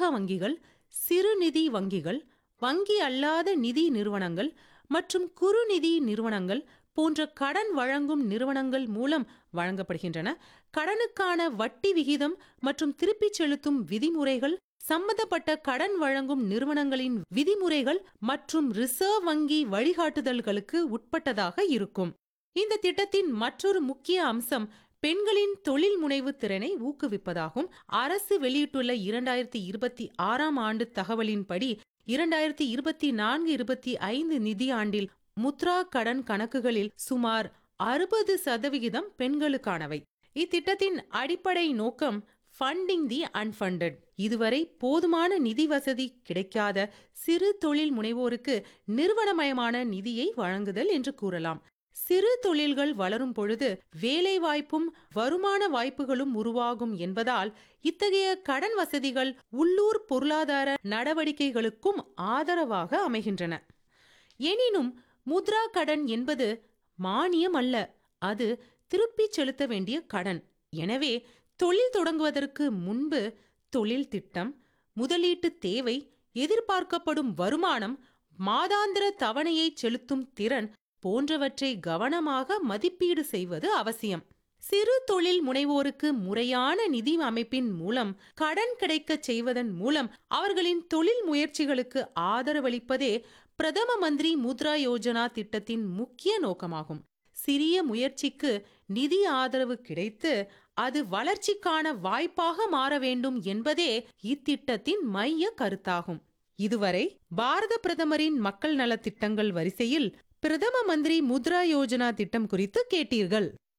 வங்கிகள் சிறுநிதி வங்கிகள் வங்கி அல்லாத நிதி நிறுவனங்கள் மற்றும் குறுநிதி நிறுவனங்கள் போன்ற கடன் வழங்கும் நிறுவனங்கள் மூலம் வழங்கப்படுகின்றன கடனுக்கான வட்டி விகிதம் மற்றும் திருப்பிச் செலுத்தும் விதிமுறைகள் சம்பந்தப்பட்ட கடன் வழங்கும் நிறுவனங்களின் விதிமுறைகள் மற்றும் ரிசர்வ் வங்கி வழிகாட்டுதல்களுக்கு உட்பட்டதாக இருக்கும் இந்த திட்டத்தின் மற்றொரு முக்கிய அம்சம் பெண்களின் தொழில் முனைவு திறனை ஊக்குவிப்பதாகும் அரசு வெளியிட்டுள்ள இரண்டாயிரத்தி இருபத்தி ஆறாம் ஆண்டு தகவலின்படி இரண்டாயிரத்தி இருபத்தி நான்கு இருபத்தி ஐந்து நிதியாண்டில் முத்ரா கடன் கணக்குகளில் சுமார் அறுபது சதவிகிதம் பெண்களுக்கானவை இத்திட்டத்தின் அடிப்படை நோக்கம் ஃபண்டிங் தி அன்ஃபண்டட் இதுவரை போதுமான நிதி வசதி கிடைக்காத சிறு தொழில் முனைவோருக்கு நிறுவனமயமான நிதியை வழங்குதல் என்று கூறலாம் சிறு தொழில்கள் வளரும் பொழுது வேலைவாய்ப்பும் வருமான வாய்ப்புகளும் உருவாகும் என்பதால் இத்தகைய கடன் வசதிகள் உள்ளூர் பொருளாதார நடவடிக்கைகளுக்கும் ஆதரவாக அமைகின்றன எனினும் முத்ரா கடன் என்பது மானியம் அல்ல அது திருப்பிச் செலுத்த வேண்டிய கடன் எனவே தொழில் தொடங்குவதற்கு முன்பு தொழில் திட்டம் முதலீட்டு தேவை எதிர்பார்க்கப்படும் வருமானம் மாதாந்திர தவணையை செலுத்தும் திறன் போன்றவற்றை கவனமாக மதிப்பீடு செய்வது அவசியம் சிறு தொழில் முனைவோருக்கு முறையான நிதி அமைப்பின் மூலம் கடன் கிடைக்கச் செய்வதன் மூலம் அவர்களின் தொழில் முயற்சிகளுக்கு ஆதரவளிப்பதே பிரதம மந்திரி முத்ரா யோஜனா திட்டத்தின் முக்கிய நோக்கமாகும் சிறிய முயற்சிக்கு நிதி ஆதரவு கிடைத்து அது வளர்ச்சிக்கான வாய்ப்பாக மாற வேண்டும் என்பதே இத்திட்டத்தின் மைய கருத்தாகும் இதுவரை பாரத பிரதமரின் மக்கள் நலத் திட்டங்கள் வரிசையில் பிரதம மந்திரி முத்ரா யோஜனா திட்டம் குறித்து கேட்டீர்கள்